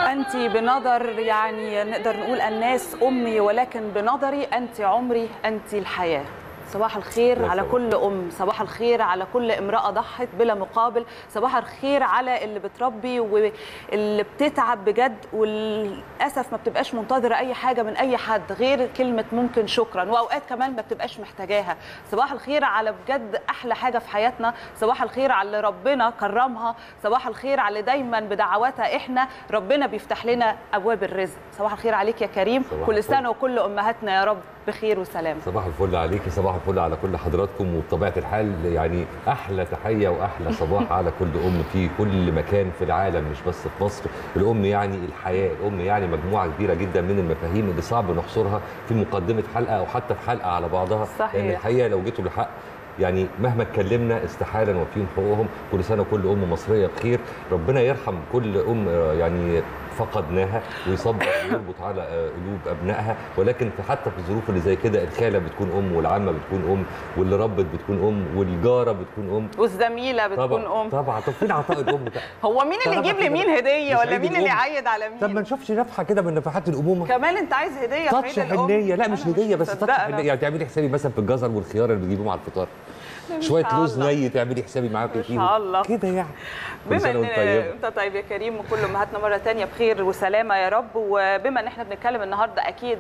أنت بنظر يعني نقدر نقول الناس أمي ولكن بنظري أنت عمري أنت الحياة صباح الخير يا على صباح. كل أم صباح الخير على كل امرأة ضحت بلا مقابل صباح الخير على اللي بتربي واللي بتتعب بجد وللأسف ما بتبقاش منتظرة أي حاجة من أي حد غير كلمة ممكن شكرا وأوقات كمان ما بتبقاش محتاجاها صباح الخير على بجد أحلى حاجة في حياتنا صباح الخير على اللي ربنا كرمها صباح الخير على اللي دايما بدعواتها إحنا ربنا بيفتح لنا أبواب الرزق صباح الخير عليك يا كريم صباح كل الفل. سنة وكل أمهاتنا يا رب بخير وسلام صباح الفل عليكي صباح الفل على كل حضراتكم وبطبيعه الحال يعني احلى تحيه واحلى صباح على كل ام في كل مكان في العالم مش بس في مصر الام يعني الحياه الام يعني مجموعه كبيره جدا من المفاهيم اللي صعب نحصرها في مقدمه حلقه او حتى في حلقه على بعضها صحيح. لان الحقيقه لو جيتوا للحق يعني مهما اتكلمنا استحاله نوفيهم حقوقهم كل سنه كل ام مصريه بخير ربنا يرحم كل ام آه، يعني فقدناها ويصبر ويربط على آه، قلوب ابنائها ولكن في حتى في الظروف اللي زي كده الخاله بتكون ام والعمه بتكون ام واللي ربت بتكون ام والجاره بتكون ام والزميلة بتكون طبعا أم طبعا طب فين عطاء الام ده هو مين اللي طالما يجيب كده لمين هدية مش ولا عيد مين اللي الأم. يعيد على مين طب ما نشوفش نفحه كده من نفحات الامومه كمان انت عايز هدية في تاتش عيد الأم حنيه لا مش أنا هديه بس مصدقة تاتش أنا. حنيه يعني تعملي حسابي مثلا في الجزر والخيار اللي بتجيبوهم على الفطار شويه شاء لوز الله. ني تعملي حسابي معاكي إن فيهم شاء الله. كده يعني كل بما سنة ان وأنت طيبة. انت طيب يا كريم وكل امهاتنا مره تانية بخير وسلامه يا رب وبما ان احنا بنتكلم النهارده اكيد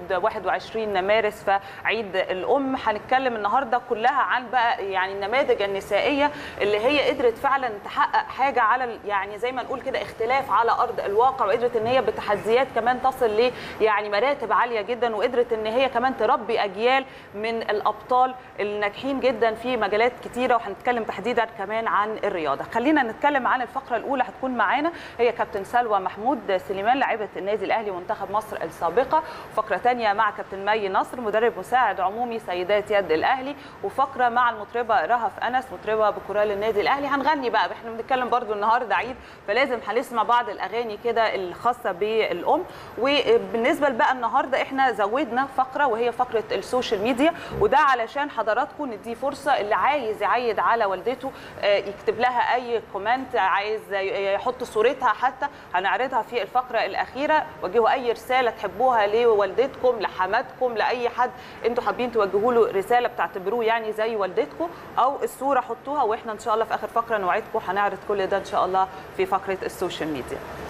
21 مارس فعيد الام هنتكلم النهارده كلها عن بقى يعني النماذج النسائيه اللي هي قدرت فعلا تحقق حاجه على ال- يعني زي ما نقول كده اختلاف على ارض الواقع وقدرت ان هي بتحديات كمان تصل ل يعني مراتب عاليه جدا وقدرت ان هي كمان تربي اجيال من الابطال الناجحين جدا في مجالات كتيره وهنتكلم تحديدا كمان عن الرياضه خلينا نتكلم عن الفقره الاولى هتكون معانا هي كابتن سلوى محمود سليمان لاعبه النادي الاهلي ومنتخب مصر السابقه فقره تانية مع كابتن مي نصر مدرب مساعد عمومي سيدات يد الاهلي وفقره مع المطربه رهف انس مطربه بكورال النادي الاهلي هنغني بقى احنا بنتكلم برضو النهارده عيد فلازم هنسمع بعض الاغاني كده الخاصه بالام وبالنسبه بقى النهارده احنا زودنا فقره وهي فقره السوشيال ميديا وده علشان حضراتكم ندي فرصه اللي عايز يعيد على والدته آه، يكتب لها اي كومنت عايز يحط صورتها حتى هنعرضها في الفقره الاخيره وجهوا اي رساله تحبوها لوالدتكم لحماتكم لاي حد انتوا حابين توجهوا له رساله بتعتبروه يعني زي والدتكم او الصوره حطوها واحنا ان شاء الله في اخر فقره نوعدكم هنعرض كل ده ان شاء الله في فقره السوشيال ميديا